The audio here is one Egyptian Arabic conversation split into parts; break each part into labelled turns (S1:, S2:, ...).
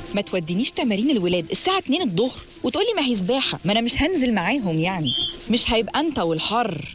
S1: ما تودينيش تمارين الولاد الساعة 2 الظهر وتقولي ما هي سباحة ما أنا مش هنزل معاهم يعني مش هيبقى أنت والحر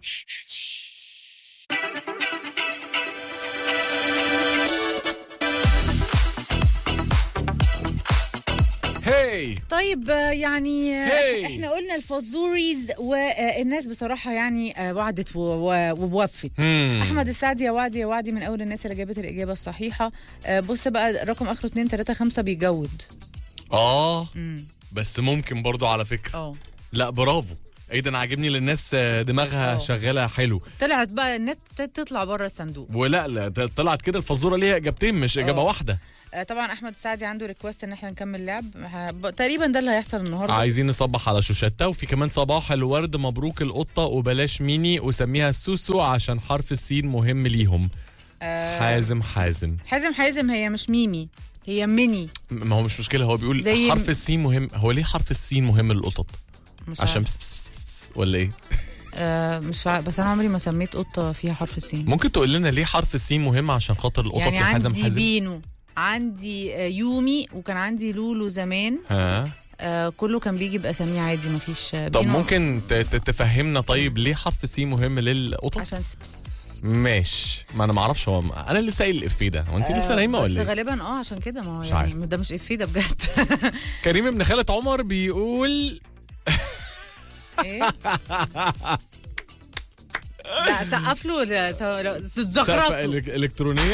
S2: هاي
S3: طيب آه، يعني آه،
S2: Hey.
S3: احنا قلنا الفازوريز والناس بصراحه يعني آه، وعدت و- و- ووفت
S2: مم.
S3: احمد السعدي يا وعدي يا وعدي من اول الناس اللي جابت الاجابه الصحيحه آه، بص بقى رقم اخره 2 3 5 بيجود
S2: اه بس ممكن برضو على فكره
S3: اه
S2: لا برافو ايه ده انا عاجبني للناس دماغها
S3: آه.
S2: شغاله حلو
S3: طلعت بقى الناس ابتدت تطلع بره الصندوق
S2: ولا لا ده طلعت كده الفزوره ليها اجابتين مش اجابه
S3: آه.
S2: واحده
S3: آه، طبعا احمد السعدي عنده ريكوست ان احنا نكمل لعب ه- ب- تقريبا ده اللي هيحصل النهارده
S2: عايزين نصبح على شوشتة وفي كمان صباح الورد مبروك القطة وبلاش ميني وسميها السوسو عشان حرف السين مهم ليهم
S3: آه،
S2: حازم حازم
S3: حازم حازم هي مش ميمي هي ميني
S2: ما هو مش مشكلة هو بيقول
S3: زي
S2: حرف
S3: م-
S2: السين مهم هو ليه حرف السين مهم للقطط
S3: مش
S2: عشان
S3: عارف.
S2: بس بس بس بس ولا ايه
S3: آه مش عارف بس انا عمري ما سميت قطه فيها حرف السين
S2: ممكن تقول لنا ليه حرف السين مهم عشان خاطر القطط
S3: يعني
S2: يا حازم
S3: عندي
S2: حازم
S3: بينو عندي آه، يومي وكان عندي لولو زمان
S2: ها
S3: آه كله كان بيجي باساميه عادي مفيش آه،
S2: طب
S3: بينو
S2: ممكن ت- ت- تفهمنا طيب ليه حرف السين مهم للقطط
S3: عشان س- س- س- س- س-
S2: ماشي ما انا ما اعرفش هو انا اللي سائل الافيه ده هو انت لسه
S3: آه،
S2: نايمه
S3: بس
S2: ولا ايه
S3: غالبا اه عشان كده ما هو
S2: مش
S3: يعني
S2: عارف.
S3: ده مش افيه ده بجد
S2: كريم ابن خالة عمر بيقول
S3: ايه لا سقف له لا، سو- لا، تتزخرف
S2: سقفة
S3: له.
S2: إلك- الكترونيه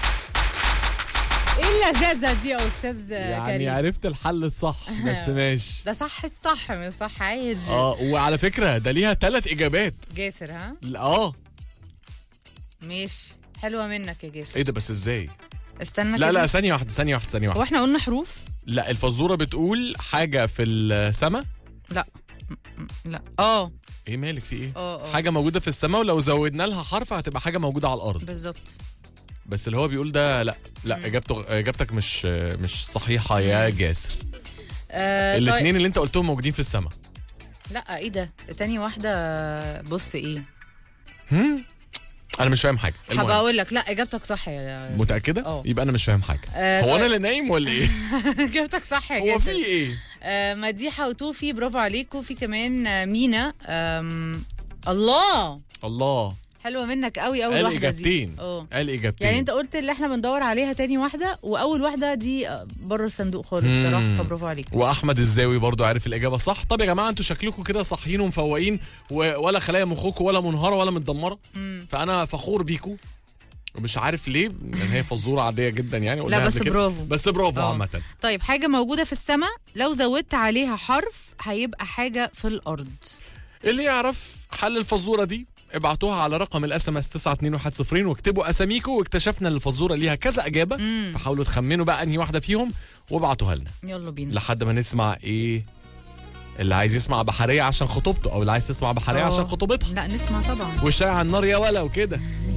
S3: ايه اللذاذه دي يا استاذ
S2: يعني
S3: كريم
S2: عرفت الحل الصح بس ماشي
S3: ده صح الصح مش صح عايش
S2: اه وعلى فكره ده ليها ثلاث اجابات
S3: جاسر ها
S2: اه
S3: ماشي حلوه منك يا جاسر
S2: ايه ده بس ازاي
S3: استنى
S2: لا
S3: كده.
S2: لا ثانيه واحده ثانيه واحده ثانيه
S3: هو
S2: واحده
S3: احنا قلنا حروف
S2: لا الفزوره بتقول حاجه في السماء
S3: لا م- م- لا اه
S2: ايه مالك في ايه
S3: اه اه
S2: حاجه موجوده في السماء ولو زودنا لها حرف هتبقى حاجه موجوده على الارض
S3: بالظبط
S2: بس اللي هو بيقول ده لا لا اجابته اجابتك مش مش صحيحه يا جاسر
S3: آه
S2: الاثنين اللي انت قلتهم موجودين في السماء
S3: طيب. لا ايه ده تاني واحده بص ايه
S2: هم؟ انا مش فاهم حاجه
S3: هبقى
S2: المهم
S3: اقول لك لا اجابتك صح يا
S2: متاكده
S3: اه.
S2: يبقى انا مش فاهم حاجه
S3: آه،
S2: هو انا
S3: طيب.
S2: اللي نايم ولا ايه
S3: اجابتك صح يا
S2: هو
S3: جاسر
S2: في ايه
S3: آه مديحه وتوفي برافو عليكم في كمان آه مينا آم الله
S2: الله
S3: حلوه منك قوي اول
S2: قال
S3: واحده
S2: اجابتين
S3: دي اه
S2: قال اجابتين
S3: يعني انت قلت اللي احنا بندور عليها تاني واحده واول واحده دي آه، بره الصندوق خالص
S2: مم.
S3: صراحه فبرافو عليك
S2: واحمد الزاوي برضو عارف الاجابه صح طب يا جماعه انتوا شكلكم كده صاحيين ومفوقين و- ولا خلايا مخكم ولا منهاره ولا متدمره فانا فخور بيكم ومش عارف ليه لان هي فزوره عاديه جدا يعني قلناها
S3: بس
S2: قبل كده.
S3: برافو.
S2: بس برافو
S3: اه.
S2: عامه
S3: طيب حاجه موجوده في السماء لو زودت عليها حرف هيبقى حاجه في الارض
S2: اللي يعرف حل الفزوره دي ابعتوها على رقم الاس ام اس 92110 واكتبوا اساميكم واكتشفنا ان الفزوره ليها كذا اجابه فحاولوا تخمنوا بقى انهي واحده فيهم وابعتوها لنا
S3: يلا بينا
S2: لحد ما نسمع ايه اللي عايز يسمع بحريه عشان خطوبته او اللي عايز تسمع بحريه
S3: اه.
S2: عشان خطوبتها
S3: لا نسمع طبعا
S2: والشاي على النار يا ولا وكده